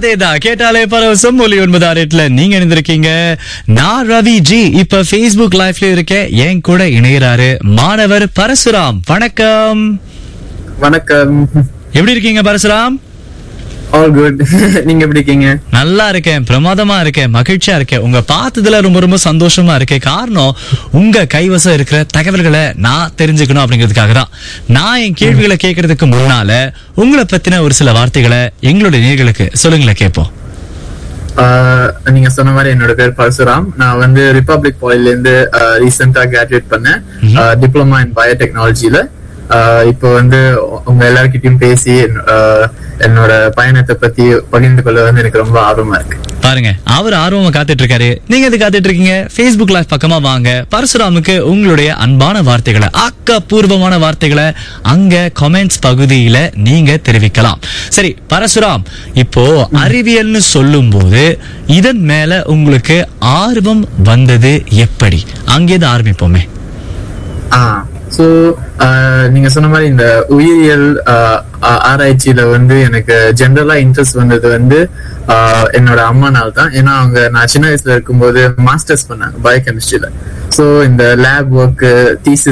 அதேதான் கேட்டாலே பரவசம் ஒலி ஒன்பது ஆறு நீங்க இணைந்திருக்கீங்க நான் ரவி ஜி இப்ப Facebook லைவ்ல இருக்கேன் என் கூட இணையறாரு மாணவர் பரசுராம் வணக்கம் வணக்கம் எப்படி இருக்கீங்க பரசுராம் ஆல் குட் நீங்க எப்படி இருக்கீங்க நல்லா இருக்கேன் பிரமாதமா இருக்கேன் மகிழ்ச்சியா இருக்கேன் உங்க பார்த்ததுல ரொம்ப ரொம்ப சந்தோஷமா இருக்கேன் காரணம் உங்க கைவசம் இருக்கிற தகவல்களை நான் தெரிஞ்சுக்கணும் அப்படிங்கிறதுக்காக தான் நான் என் கேள்விகளை கேட்கறதுக்கு முன்னால உங்களை பத்தின ஒரு சில வார்த்தைகளை எங்களுடைய நேர்களுக்கு சொல்லுங்களேன் கேட்போம் ஆஹ் நீங்க சொன்ன மாதிரி என்னோட பேர் பரசுராம் நான் வந்து ரிபப்ளிக் பாலில இருந்து ரீசெண்டா கிராஜுவேட் பண்ணேன் டிப்ளமா இன் பயோடெக்னாலஜில இப்போ வந்து உங்க எல்லார்கிட்டயும் பேசி ஆஹ் என்னோட பயணத்தை பத்தி பகிர்ந்து கொள்ள வந்து எனக்கு ரொம்ப ஆர்வமா இருக்கு பாருங்க அவர் ஆர்வமா காத்துட்டு இருக்காரு நீங்க எது காத்துட்டு இருக்கீங்க Facebook லைவ் பக்கமா வாங்க பரசுராமுக்கு உங்களுடைய அன்பான வார்த்தைகளை ஆக்கப்பூர்வமான வார்த்தைகளை அங்க கமெண்ட்ஸ் பகுதியில நீங்க தெரிவிக்கலாம் சரி பரசுராம் இப்போ அறிவியல்னு சொல்லும்போது இதன் மேல உங்களுக்கு ஆர்வம் வந்தது எப்படி அங்கேதான் ஆரம்பிப்போமே ஆ சோ நீங்க சொன்ன மாதிரி இந்த உயிரியல் ஆஹ் ஆ- ஆராய்ச்சியில வந்து எனக்கு ஜென்ரலா இன்ட்ரெஸ்ட் வந்தது வந்து ஆஹ் என்னோட அம்மானால தான் ஏன்னா அவங்க நான் சின்ன வயசுல இருக்கும்போது மாஸ்டர்ஸ் பண்ணாங்க பயோகெமிஸ்ட்ரியில சோ இந்த லேப் ஒர்க் தீசிஸ்